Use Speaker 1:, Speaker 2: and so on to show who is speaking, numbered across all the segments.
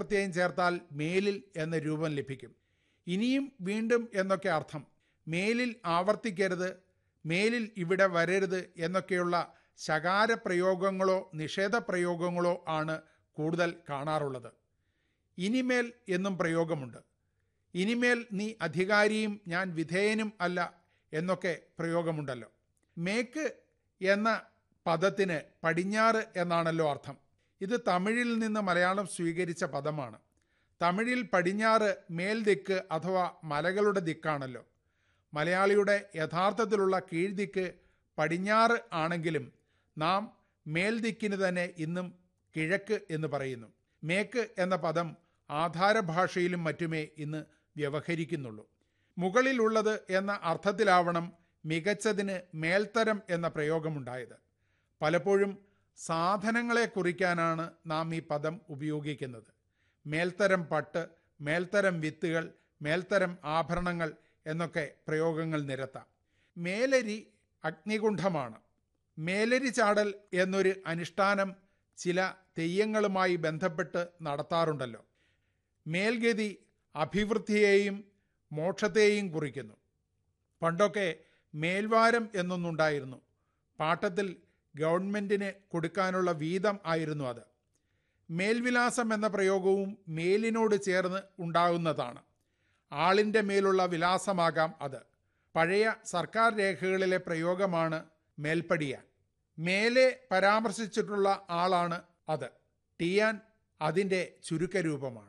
Speaker 1: പ്രത്യയം ചേർത്താൽ മേലിൽ എന്ന രൂപം ലഭിക്കും ഇനിയും വീണ്ടും എന്നൊക്കെ അർത്ഥം മേലിൽ ആവർത്തിക്കരുത് മേലിൽ ഇവിടെ വരരുത് എന്നൊക്കെയുള്ള ശകാര പ്രയോഗങ്ങളോ നിഷേധ പ്രയോഗങ്ങളോ ആണ് കൂടുതൽ കാണാറുള്ളത് ഇനിമേൽ എന്നും പ്രയോഗമുണ്ട് ഇനിമേൽ നീ അധികാരിയും ഞാൻ വിധേയനും അല്ല എന്നൊക്കെ പ്രയോഗമുണ്ടല്ലോ മേക്ക് എന്ന പദത്തിന് പടിഞ്ഞാറ് എന്നാണല്ലോ അർത്ഥം ഇത് തമിഴിൽ നിന്ന് മലയാളം സ്വീകരിച്ച പദമാണ് തമിഴിൽ പടിഞ്ഞാറ് മേൽദിക്ക് അഥവാ മലകളുടെ ദിക്കാണല്ലോ മലയാളിയുടെ യഥാർത്ഥത്തിലുള്ള കീഴ്ദിക്ക് പടിഞ്ഞാറ് ആണെങ്കിലും നാം മേൽദിക്കിന് തന്നെ ഇന്നും കിഴക്ക് എന്ന് പറയുന്നു മേക്ക് എന്ന പദം ആധാരഭാഷയിലും മറ്റുമേ ഇന്ന് വ്യവഹരിക്കുന്നുള്ളൂ മുകളിലുള്ളത് എന്ന അർത്ഥത്തിലാവണം മികച്ചതിന് മേൽത്തരം എന്ന പ്രയോഗമുണ്ടായത് പലപ്പോഴും സാധനങ്ങളെ കുറിക്കാനാണ് നാം ഈ പദം ഉപയോഗിക്കുന്നത് മേൽത്തരം പട്ട് മേൽത്തരം വിത്തുകൾ മേൽത്തരം ആഭരണങ്ങൾ എന്നൊക്കെ പ്രയോഗങ്ങൾ നിരത്താം മേലരി അഗ്നികുണ്ഠമാണ് മേലരി ചാടൽ എന്നൊരു അനുഷ്ഠാനം ചില തെയ്യങ്ങളുമായി ബന്ധപ്പെട്ട് നടത്താറുണ്ടല്ലോ മേൽഗതി അഭിവൃദ്ധിയെയും മോക്ഷത്തെയും കുറിക്കുന്നു പണ്ടൊക്കെ മേൽവാരം എന്നൊന്നുണ്ടായിരുന്നു പാട്ടത്തിൽ ഗവൺമെൻറ്റിന് കൊടുക്കാനുള്ള വീതം ആയിരുന്നു അത് മേൽവിലാസം എന്ന പ്രയോഗവും മേലിനോട് ചേർന്ന് ഉണ്ടാകുന്നതാണ് ആളിൻ്റെ മേലുള്ള വിലാസമാകാം അത് പഴയ സർക്കാർ രേഖകളിലെ പ്രയോഗമാണ് മേൽപ്പടിയാൻ മേലെ പരാമർശിച്ചിട്ടുള്ള ആളാണ് അത് ടിയാൻ അതിൻ്റെ ചുരുക്കരൂപമാണ്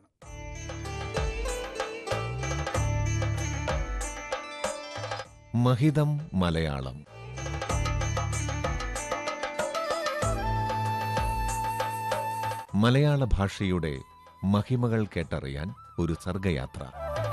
Speaker 2: മഹിതം മലയാളം മലയാള ഭാഷയുടെ മഹിമകൾ കേട്ടറിയാൻ ഒരു സർഗയാത്ര